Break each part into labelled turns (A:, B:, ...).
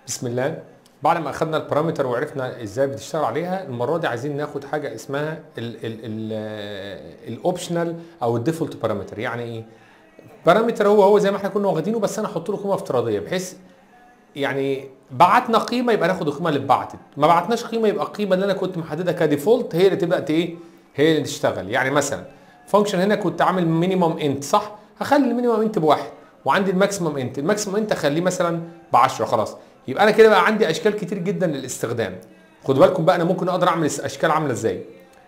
A: بسم الله بعد ما اخدنا البارامتر وعرفنا ازاي بتشتغل عليها المره دي عايزين ناخد حاجه اسمها الاوبشنال او الديفولت بارامتر يعني ايه بارامتر هو هو زي ما احنا كنا واخدينه بس انا احط له قيمه افتراضيه بحيث يعني بعتنا قيمه يبقى ناخد القيمه اللي اتبعتت ما بعتناش قيمه يبقى القيمه اللي انا كنت محددها كديفولت هي اللي تبدا ايه هي اللي تشتغل يعني مثلا فانكشن هنا كنت عامل مينيمم انت صح هخلي المينيمم انت بواحد وعندي الماكسيمم انت الماكسيمم انت اخليه مثلا ب 10 خلاص يبقى انا كده بقى عندي اشكال كتير جدا للاستخدام خدوا بالكم بقى انا ممكن اقدر اعمل اشكال عامله ازاي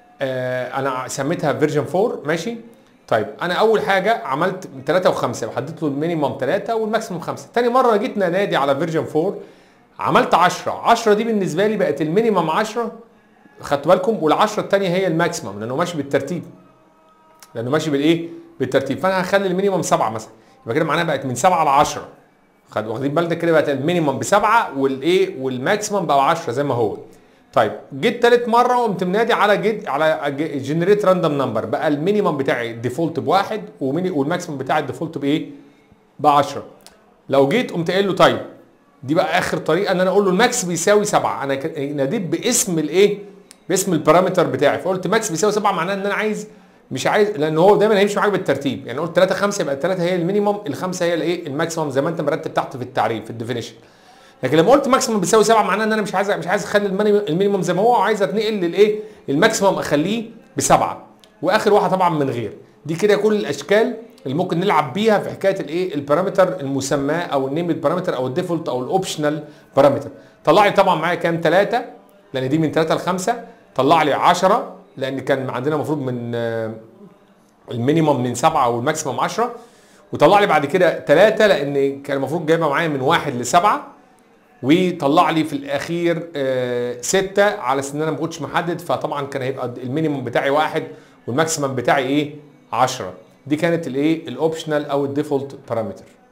A: آه انا سميتها فيرجن 4 ماشي طيب انا اول حاجه عملت 3 و5 وحددت له المينيمم 3 والماكسيمم 5 تاني مره جيت نادي على فيرجن 4 عملت 10 10 دي بالنسبه لي بقت المينيمم 10 خدتوا بالكم وال10 الثانيه هي الماكسيمم لانه ماشي بالترتيب لانه ماشي بالايه بالترتيب فانا هخلي المينيمم 7 مثلا يبقى كده معناها بقت من 7 ل 10 خد واخدين بالك كده بقت المينيمم بسبعه والايه والماكسيمم بقى 10 زي ما هو طيب جيت تالت مره وقمت منادي على جيت على جنريت راندوم نمبر بقى المينيمم بتاعي الديفولت بواحد والماكسيمم بتاعي الديفولت بايه؟ ب 10 لو جيت قمت قايل له طيب دي بقى اخر طريقه ان انا اقول له الماكس بيساوي 7 انا ناديت باسم الايه؟ باسم البارامتر بتاعي فقلت ماكس بيساوي 7 معناه ان انا عايز مش عايز لان هو دايما هيمشي معاك بالترتيب يعني قلت 3 5 يبقى الثلاثه هي المينيمم الخمسه هي الايه الماكسيمم زي ما انت مرتب تحت في التعريف في الديفينيشن لكن لما قلت ماكسيمم بيساوي 7 معناه ان انا مش عايز مش عايز اخلي المينيمم زي ما هو عايز اتنقل للايه الماكسيمم اخليه بسبعه واخر واحد طبعا من غير دي كده كل الاشكال اللي ممكن نلعب بيها في حكايه الايه البارامتر المسماه او النيم بارامتر او الديفولت او الاوبشنال بارامتر طلع لي طبعا معايا كام 3 لان دي من 3 ل 5 طلع لي 10 لان كان عندنا المفروض من المينيمم من 7 والماكسيمم 10 وطلع لي بعد كده 3 لان كان المفروض جايبها معايا من 1 ل 7 وطلع لي في الاخير 6 على ان انا ما كنتش محدد فطبعا كان هيبقى المينيمم بتاعي 1 والماكسيمم بتاعي ايه 10 دي كانت الايه الاوبشنال او الديفولت بارامتر